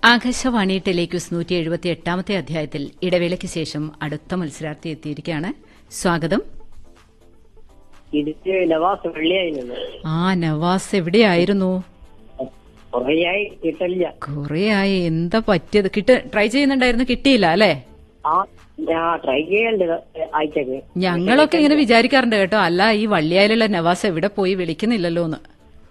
ആകാശവാണി ടെലിക്യൂസ് നൂറ്റി എഴുപത്തി എട്ടാമത്തെ അധ്യായത്തിൽ ഇടവേളയ്ക്ക് ശേഷം അടുത്ത മത്സരാർത്ഥി എത്തിയിരിക്കുകയാണ് സ്വാഗതം ഇത് നവാസ് വെള്ളിയായി നിന്ന് ആ നവാസ് എവിടെയായിരുന്നു കുറേയായി കിട്ടില്ല കുറേയായി എന്താ പറ്റിയത് കിട്ട ട്രൈ ചെയ്യുന്നുണ്ടായിരുന്നു കിട്ടിയില്ല അല്ലേ ആ ഞാൻ ട്രൈ ചെയ്യണ്ട് ആഴ്ചക്ക് ഞങ്ങളൊക്കെ ഇങ്ങനെ വിചാരിക്കാറുണ്ട് കേട്ടോ അല്ല ഈ വള്ളിയായിലുള്ള നവാസ് എവിടെ പോയി വിളിക്കുന്നില്ലല്ലോ എന്ന്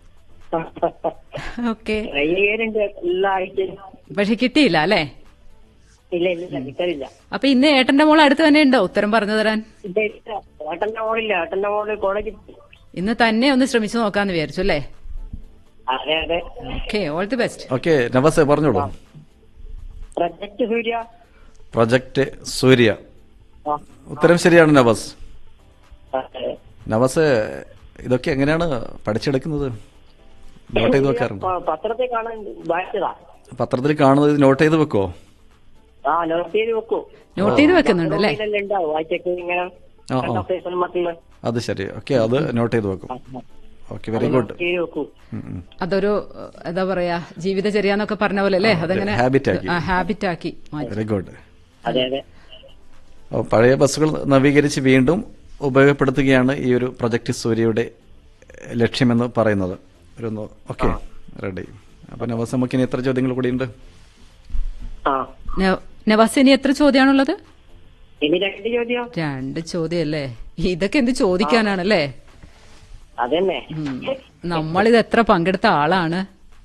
ഓക്കെ ട്രൈ ചെയ്യലുണ്ട് എല്ലാ ആഴ്ചയും പക്ഷെ കിട്ടിയില്ല അല്ലേ ഇല്ല ഇല്ല കിട്ടലില്ല അപ്പൊ ഇന്ന് ഏട്ടന്റെ മോൾ അടുത്ത് തന്നെ ഉണ്ടോ ഉത്തരം പറഞ്ഞു തരാൻ ഇല്ല ഇല്ല ഏട്ടന്റെ മോളില്ല ഏട്ടന്റെ മോള് കോളേജിൽ ഇന്ന് തന്നെ ഒന്ന് ശ്രമിച്ചു നോക്കാന്ന് വിചാരിച്ചു അല്ലേ അതെ അതെ okay all the best okay നവാസെ പറഞ്ഞോളൂ പ്രൊജക്ട് സൂര്യ പ്രൊജക്ട് സൂര്യ ആ, ഉത്തരം ശരിയാണ് നവാസ് അതെ. നവാസ് ഇതൊക്കെ എങ്ങനെയാണ് പഠിച്ചെടുക്കുന്നത് നോട്ട് ചെയ്ത് വെക്കാറുണ്ട് പ- പത്രത്തിൽ കാണാൻ വായിച്ചതാ പത്രത്തിൽ കാണുന്നത് ഇത് നോട്ട് ചെയ്ത് വെക്കോ ആ നോട്ട് ചെയ്ത് വെക്കൂ നോട്ട് ചെയ്ത് വെക്കുന്നുണ്ട് അല്ലേ ഇതിലെല്ലാം ഉണ്ടാവും ആഴ്ചക്ക് ഇങ്ങനെ ആ, ആ. കണ്ട പേപ്പർ മറ്റുള്ള അത് ശരി ഓക്കെ അത് നോട്ട് ചെയ്ത് വെക്കും ഓക്കെ വെരി ഗുഡ് നോട്ട് ചെയ്ത് വെക്കൂ അതൊരു ഏഹ്, എന്താ പറയാ ജീവിതചര്യ എന്നൊക്കെ പറഞ്ഞ പോലെ അല്ലേ അതങ്ങനെ habit ആക്കി. ഹാബിറ്റ് ആക്കി മാറ്റി വെരി ഗുഡ് അതെ അതെ പഴയ ബസ്സുകൾ നവീകരിച്ച് വീണ്ടും ഉപയോഗപ്പെടുത്തുകയാണ് ഈ ഒരു പ്രൊജക്ട് സൂര്യയുടെ ലക്ഷ്യമെന്ന് പറയുന്നത് ഒരു ഓക്കെ റെഡി അപ്പൊ നവാസ് നമുക്ക് ഇനി എത്ര ചോദ്യങ്ങൾ കൂടിയുണ്ട് ആ ന- നവാസ് ഇനി എത്ര ചോദ്യമാണുള്ളത് ഇനി രണ്ട് ചോദ്യം രണ്ട് ചോദ്യം അല്ലേ ഇതൊക്കെ എന്ത് ചോദിക്കാനാണല്ലേ അതന്നെ നമ്മളിത് എത്ര പങ്കെടുത്ത ആളാണ്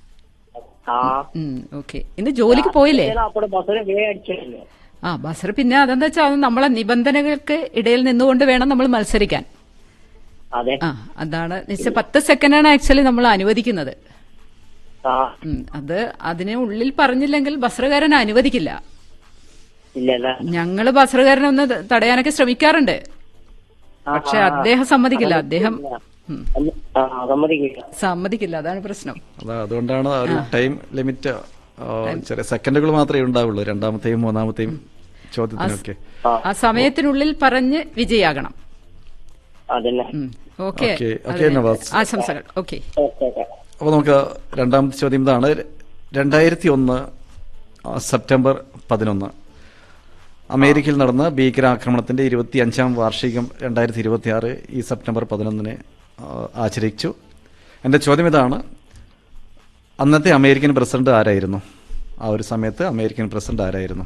ആ ഓക്കെ ഇന്ന് ജോലിക്ക് പോയില്ലേ അപ്പോൾ ബസ്സിന് വേ അടിച്ചല്ലോ ആ ബസർ പിന്നെ അതെന്താ വെച്ചാൽ അത് നമ്മളെ നിബന്ധനകൾക്ക് ഇടയിൽ നിന്നുകൊണ്ട് വേണം നമ്മൾ മത്സരിക്കാൻ അതെ ആ അതാണ് നിശ്ചയ പത്ത് സെക്കൻഡാണ് ആക്ച്വലി നമ്മൾ അനുവദിക്കുന്നത് ആ ഉം, അത് അതിന് ഉള്ളിൽ പറഞ്ഞില്ലെങ്കിൽ ബസ്രകാരൻ അനുവദിക്കില്ല ഇല്ലല്ല ഞങ്ങള് ബസ്രകാരനെ ഒന്ന് ത- തടയാനൊക്കെ ശ്രമിക്കാറുണ്ട് പക്ഷെ അദ്ദേഹം സമ്മതിക്കില്ല അദ്ദേഹം ഉം, ആ സമ്മതിക്കില്ല സമ്മതിക്കില്ല അതാണ് പ്രശ്നം അതാ അതുകൊണ്ടാണ് ആ ഒരു ടൈം ലിമിറ്റ് ചെറിയ സെക്കൻഡുകൾ മാത്രമേ ഉണ്ടാവുള്ളൂ രണ്ടാമത്തെയും മൂന്നാമത്തെയും ചോദ്യത്തിനൊക്കെ ആ സമയത്തിനുള്ളിൽ പറഞ്ഞ് വിജയാകണം അതന്നെ ഓക്കെ ഓക്കെ ഓക്കെ നവാസ് ആശംസകൾ ഓക്കെ ഓക്കെ ഓക്കെ അപ്പോൾ നമുക്ക് രണ്ടാമത്തെ ചോദ്യം ഇതാണ് രണ്ടായിരത്തി ഒന്ന് സെപ്റ്റംബർ പതിനൊന്ന് അമേരിക്കയിൽ നടന്ന ഭീകരാക്രമണത്തിന്റെ ഇരുപത്തി അഞ്ചാം വാർഷികം രണ്ടായിരത്തി ഇരുപത്തി ആറ് ഈ സെപ്റ്റംബർ പതിനൊന്നിന് ആ, ആചരിച്ചു എൻ്റെ ചോദ്യം ഇതാണ് അന്നത്തെ അമേരിക്കൻ പ്രസിഡന്റ് ആരായിരുന്നു ആ ഒരു സമയത്ത് അമേരിക്കൻ പ്രസിഡന്റ് ആരായിരുന്നു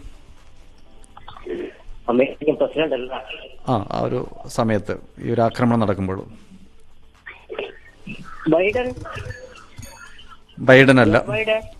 അമേരിക്കൻ പ്രസിഡന്റ് അല്ല ആ ആ ഒരു സമയത്ത് ഈ ഒരു ആക്രമണം നടക്കുമ്പോൾ ബൈഡൻ ബൈഡൻ അല്ല ബൈഡൻ